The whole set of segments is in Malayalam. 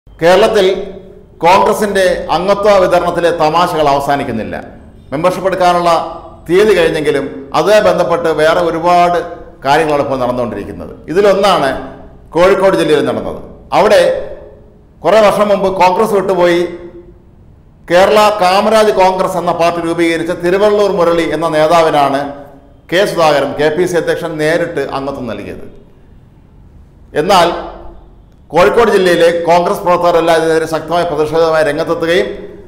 കേരളത്തിൽ കോൺഗ്രസിന്റെ അംഗത്വ വിതരണത്തിലെ തമാശകൾ അവസാനിക്കുന്നില്ല മെമ്പർഷിപ്പ് എടുക്കാനുള്ള തീയതി കഴിഞ്ഞെങ്കിലും അതുമായി ബന്ധപ്പെട്ട് വേറെ ഒരുപാട് കാര്യങ്ങളാണ് ഇപ്പോൾ നടന്നുകൊണ്ടിരിക്കുന്നത് ഇതിലൊന്നാണ് കോഴിക്കോട് ജില്ലയിൽ നടന്നത് അവിടെ കുറേ വർഷം മുമ്പ് കോൺഗ്രസ് വിട്ടുപോയി കേരള കാമരാജ് കോൺഗ്രസ് എന്ന പാർട്ടി രൂപീകരിച്ച തിരുവള്ളൂർ മുരളി എന്ന നേതാവിനാണ് K Sudhakaran K P C അധ്യക്ഷൻ നേരിട്ട് അംഗത്വം നൽകിയത് എന്നാൽ കോഴിക്കോട് ജില്ലയിലെ കോൺഗ്രസ് പ്രവർത്തകരെല്ലാം ഇതിനെതിരെ ശക്തമായ പ്രതിഷേധവുമായി രംഗത്തെത്തുകയും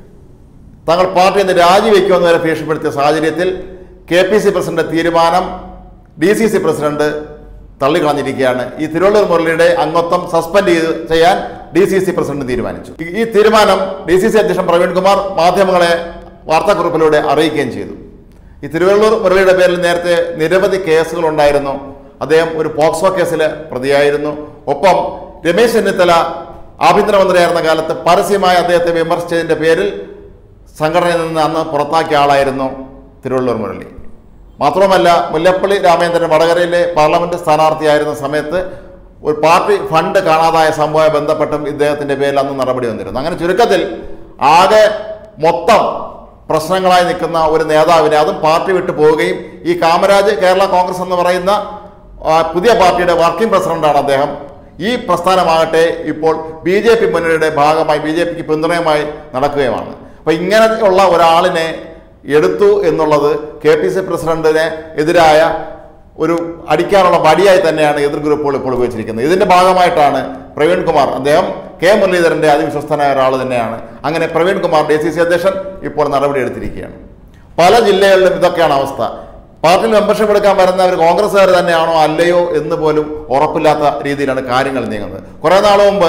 തങ്ങൾ പാർട്ടിയിൽ നിന്ന് രാജിവെക്കുമെന്ന് വരെ ഭീഷണിപ്പെടുത്തിയ സാഹചര്യത്തിൽ കെ പി സി പ്രസിഡന്റ് തീരുമാനം ഡി സി സി പ്രസിഡന്റ് തള്ളിക്കളഞ്ഞിരിക്കുകയാണ് ഈ തിരുവള്ളൂർ മുരളിയുടെ അംഗത്വം സസ്പെൻഡ് ചെയ്ത് ചെയ്യാൻ ഡി സി സി പ്രസിഡന്റ് തീരുമാനിച്ചു ഈ- ഈ തീരുമാനം ഡി സി സി അധ്യക്ഷൻ പ്രവീൺ കുമാർ മാധ്യമങ്ങളെ വാർത്താക്കുറിപ്പിലൂടെ അറിയിക്കുകയും ചെയ്തു ഈ തിരുവള്ളൂർ മുരളിയുടെ പേരിൽ നേരത്തെ നിരവധി കേസുകൾ ഉണ്ടായിരുന്നു അദ്ദേഹം ഒരു പോക്സോ കേസിലെ പ്രതിയായിരുന്നു ഒപ്പം രമേശ് ചെന്നിത്തല ആഭ്യന്തരമന്ത്രിയായിരുന്ന കാലത്ത് പരസ്യമായി അദ്ദേഹത്തെ വിമർശിച്ചതിൻ്റെ പേരിൽ സംഘടനയിൽ നിന്ന് അന്ന് പുറത്താക്കിയ ആളായിരുന്നു തിരുവള്ളൂർ മുരളി മാത്രമല്ല മുല്ലപ്പള്ളി രാമേന്ദ്രൻ വടകരയിലെ പാർലമെന്റ് സ്ഥാനാർത്ഥിയായിരുന്ന സമയത്ത് ഒരു പാർട്ടി ഫണ്ട് കാണാതായ സംഭവമായി ബന്ധപ്പെട്ടും ഇദ്ദേഹത്തിന്റെ പേരിൽ അന്ന് നടപടി വന്നിരുന്നു അങ്ങനെ ചുരുക്കത്തിൽ ആകെ മൊത്തം പ്രശ്നങ്ങളായി നിൽക്കുന്ന ഒരു നേതാവിനെ അതും പാർട്ടി വിട്ടു പോവുകയും ഈ കാമരാജ് കേരള കോൺഗ്രസ് എന്ന് പറയുന്ന ആ, പുതിയ പാർട്ടിയുടെ വർക്കിംഗ് പ്രസിഡന്റാണ് അദ്ദേഹം ഈ പ്രസ്ഥാനമാകട്ടെ ഇപ്പോൾ ബി ജെ പി മുന്നണിയുടെ ഭാഗമായി ബി ജെ പിക്ക് പിന്തുണയുമായി നടക്കുകയുമാണ് അപ്പോൾ ഇങ്ങനെയുള്ള ഒരാളിനെ എടുത്തു എന്നുള്ളത് കെ പി സി പ്രസിഡന്റിന് എതിരായ ഒരു അടിക്കാനുള്ള വടിയായി തന്നെയാണ് എതിർ ഗ്രൂപ്പുകൾ ഇപ്പോൾ ഉപയോഗിച്ചിരിക്കുന്നത് ഇതിന്റെ ഭാഗമായിട്ടാണ് പ്രവീൺ കുമാർ അദ്ദേഹം കെ മുരളീധരന്റെ അതിവിശ്വസ്തനായ ഒരാൾ തന്നെയാണ് അങ്ങനെ Praveen Kumar D C C അധ്യക്ഷൻ ഇപ്പോൾ നടപടിയെടുത്തിരിക്കുകയാണ് പല ജില്ലകളിലും ഇതൊക്കെയാണ് അവസ്ഥ പാർട്ടിയിൽ മെമ്പർഷിപ്പ് എടുക്കാൻ വരുന്നവർ കോൺഗ്രസ്സുകാർ തന്നെയാണോ അല്ലയോ എന്ന് പോലും ഉറപ്പില്ലാത്ത രീതിയിലാണ് കാര്യങ്ങൾ നീങ്ങുന്നത് കുറേ നാൾ മുമ്പ്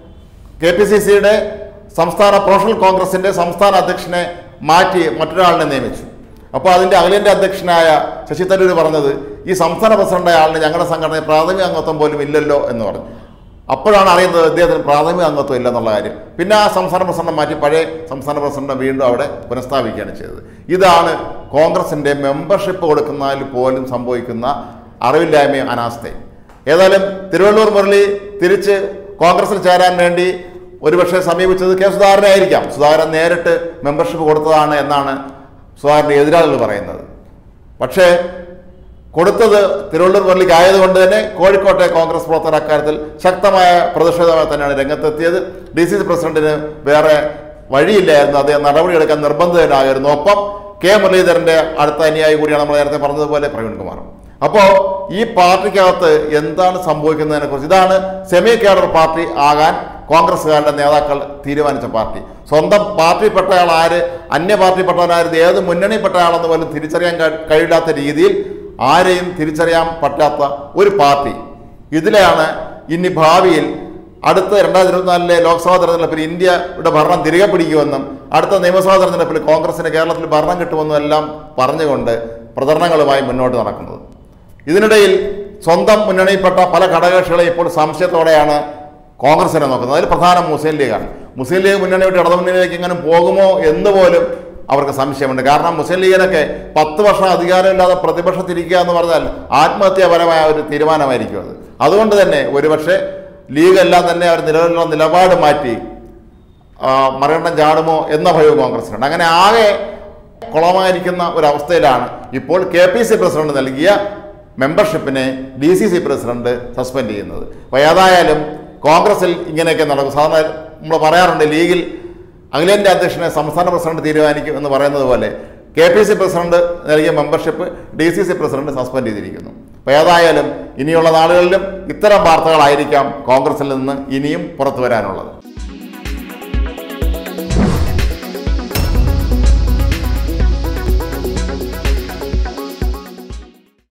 കെ പി സി സിയുടെ സംസ്ഥാന പ്രൊഫഷണൽ കോൺഗ്രസിന്റെ സംസ്ഥാന അധ്യക്ഷനെ മാറ്റി മറ്റൊരാളിനെ നിയമിച്ചു അപ്പോൾ അതിന്റെ അഖിലേന്ത്യാ അധ്യക്ഷനായ ശശി തരൂർ പറഞ്ഞത് ഈ സംസ്ഥാന പ്രസിഡന്റായ ആളിന് ഞങ്ങളുടെ സംഘടനയിൽ പ്രാഥമിക അംഗത്വം പോലും ഇല്ലല്ലോ എന്ന് പറഞ്ഞു അപ്പോഴാണ് അറിയുന്നത് അദ്ദേഹത്തിന് പ്രാഥമിക അംഗത്വം ഇല്ലെന്നുള്ള കാര്യം പിന്നെ ആ സംസ്ഥാന പ്രസിഡന്റ് മാറ്റി പഴയ സംസ്ഥാന പ്രസിഡന്റ് വീണ്ടും അവിടെ പുനഃസ്ഥാപിക്കുകയാണ് ചെയ്തത് ഇതാണ് കോൺഗ്രസിന്റെ മെമ്പർഷിപ്പ് കൊടുക്കുന്നതിൽ പോലും സംഭവിക്കുന്ന അറിവില്ലായ്മയും അനാസ്ഥയും ഏതായാലും തിരുവള്ളൂർ മുരളി തിരിച്ച് കോൺഗ്രസിൽ ചേരാൻ വേണ്ടി ഒരുപക്ഷെ സമീപിച്ചത് കെ സുധാകരനെ ആയിരിക്കാം സുധാകരൻ നേരിട്ട് മെമ്പർഷിപ്പ് കൊടുത്തതാണ് എന്നാണ് സുധാകരൻ്റെ എതിരാളികൾ പറയുന്നത് പക്ഷേ കൊടുത്തത് തിരുവള്ളൂർ മുരളിക്ക് ആയതുകൊണ്ട് തന്നെ കോഴിക്കോട്ടെ കോൺഗ്രസ് പ്രവർത്തകർ അക്കാര്യത്തിൽ ശക്തമായ പ്രതിഷേധമായി തന്നെയാണ് രംഗത്തെത്തിയത് ഡി സി സി പ്രസിഡന്റിന് വേറെ വഴിയില്ലായിരുന്നു അദ്ദേഹം നടപടിയെടുക്കാൻ നിർബന്ധിതനായിരുന്നു ഒപ്പം കെ മുരളീധരന്റെ അടുത്ത അനുയായി കൂടിയാണ് നമ്മൾ നേരത്തെ പറഞ്ഞതുപോലെ പ്രവീൺ കുമാർ അപ്പോൾ ഈ പാർട്ടിക്കകത്ത് എന്താണ് സംഭവിക്കുന്നതിനെ കുറിച്ച് ഇതാണ് സെമി കേഡർ പാർട്ടി ആകാൻ കോൺഗ്രസ്സുകാരുടെ നേതാക്കൾ തീരുമാനിച്ച പാർട്ടി സ്വന്തം പാർട്ടിപ്പെട്ടയാൾ ആര് അന്യ പാർട്ടിപ്പെട്ടവനായിരുന്നു ഏത് മുന്നണിപ്പെട്ടയാളെന്ന് പോലും തിരിച്ചറിയാൻ കഴി- കഴിയില്ലാത്ത രീതിയിൽ ആരെയും തിരിച്ചറിയാൻ പറ്റാത്ത ഒരു പാർട്ടി ഇതിലെയാണ് ഇനി ഭാവിയിൽ അടുത്ത രണ്ടായിരത്തി ഇരുപത്തിനാലിലെ ലോക്സഭാ തെരഞ്ഞെടുപ്പിൽ ഇന്ത്യയുടെ ഭരണം തിരികെ പിടിക്കുമെന്നും അടുത്ത നിയമസഭാ തെരഞ്ഞെടുപ്പിൽ കോൺഗ്രസിന് കേരളത്തിൽ ഭരണം കിട്ടുമെന്നും എല്ലാം പറഞ്ഞുകൊണ്ട് പ്രചരണങ്ങളുമായി മുന്നോട്ട് നടക്കുന്നത് ഇതിനിടയിൽ സ്വന്തം മുന്നണിയിൽപ്പെട്ട പല ഘടകകക്ഷികളെ ഇപ്പോൾ സംശയത്തോടെയാണ് കോൺഗ്രസിനെ നോക്കുന്നത് അതിൽ പ്രധാനം മുസ്ലിം ലീഗാണ് മുസ്ലിം ലീഗ് മുന്നണി വിട്ട് ഇടതു മുന്നണിയിലേക്ക് എങ്ങനെ പോകുമോ എന്ന് പോലും അവർക്ക് സംശയമുണ്ട് കാരണം മുസ്ലിം ലീഗിനൊക്കെ പത്ത് വർഷം അധികാരമില്ലാതെ പ്രതിപക്ഷത്തിരിക്കുക എന്ന് പറഞ്ഞാൽ ആത്മഹത്യാപരമായ ഒരു തീരുമാനമായിരിക്കും അത് അതുകൊണ്ട് തന്നെ ഒരുപക്ഷെ ലീഗ് എല്ലാം തന്നെ അവർ നിലവിലുള്ള നിലപാട് മാറ്റി ആ, മറികണ്ഠം ചാടുമോ എന്ന ഭയവും കോൺഗ്രസിനുണ്ട് അങ്ങനെ ആകെ കുളമായിരിക്കുന്ന ഒരവസ്ഥയിലാണ് ഇപ്പോൾ കെ പി സി പ്രസിഡന്റ് നൽകിയ മെമ്പർഷിപ്പിനെ D C C president suspend ചെയ്യുന്നത് അപ്പോൾ ഏതായാലും കോൺഗ്രസിൽ ഇങ്ങനെയൊക്കെ നടക്കും സാധാരണ നമ്മൾ പറയാറുണ്ട് ലീഗിൽ അഖിലേന്ത്യാ അധ്യക്ഷനെ സംസ്ഥാന പ്രസിഡന്റ് തീരുമാനിക്കും എന്ന് പറയുന്നത് പോലെ കെ പി സി പ്രസിഡന്റ് നൽകിയ membership D C C president suspend ചെയ്തിരിക്കുന്നു അപ്പോൾ ഏതായാലും ഇനിയുള്ള നാളുകളിലും ഇത്തരം വാർത്തകളായിരിക്കാം കോൺഗ്രസിൽ നിന്ന് ഇനിയും പുറത്തു വരാനുള്ളത്